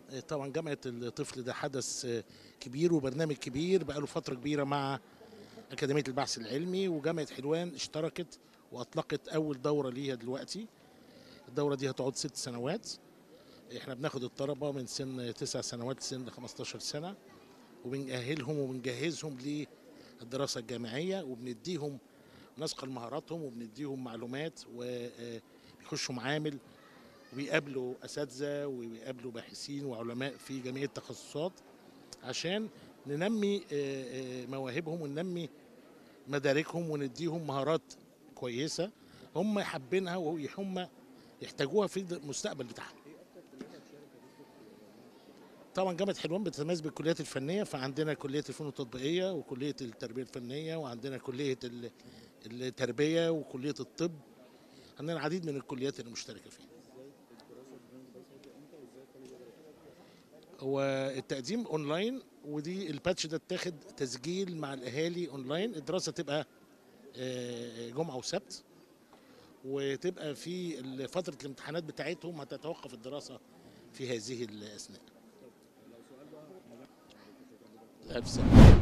طبعا جامعة الطفل ده حدث كبير وبرنامج كبير بقاله فترة كبيرة مع أكاديمية البحث العلمي وجامعة حلوان اشتركت وأطلقت أول دورة ليها دلوقتي الدورة دي هتقعد ست سنوات احنا بناخد الطلبة من سن تسع سنوات لسن 15 سنة وبنأهلهم وبنجهزهم للدراسة الجامعية وبنديهم نثقل مهاراتهم وبنديهم معلومات وبيخشوا معامل وبيقابلوا اساتذه وبيقابلوا باحثين وعلماء في جميع التخصصات عشان ننمي مواهبهم وننمي مداركهم ونديهم مهارات كويسه هم حابينها وهم يحتاجوها في المستقبل بتاعهم. طبعا جامعه حلوان بتتميز بالكليات الفنيه فعندنا كليه الفنون التطبيقيه وكليه التربيه الفنيه وعندنا كليه التربيه وكليه الطب عندنا العديد من الكليات المشتركه فيها. هو التقديم اونلاين ودي الباتش ده اتاخد تسجيل مع الاهالي اونلاين الدراسه تبقى جمعه وسبت وتبقى في فتره الامتحانات بتاعتهم هتتوقف الدراسه في هذه الاثناء. الف سنه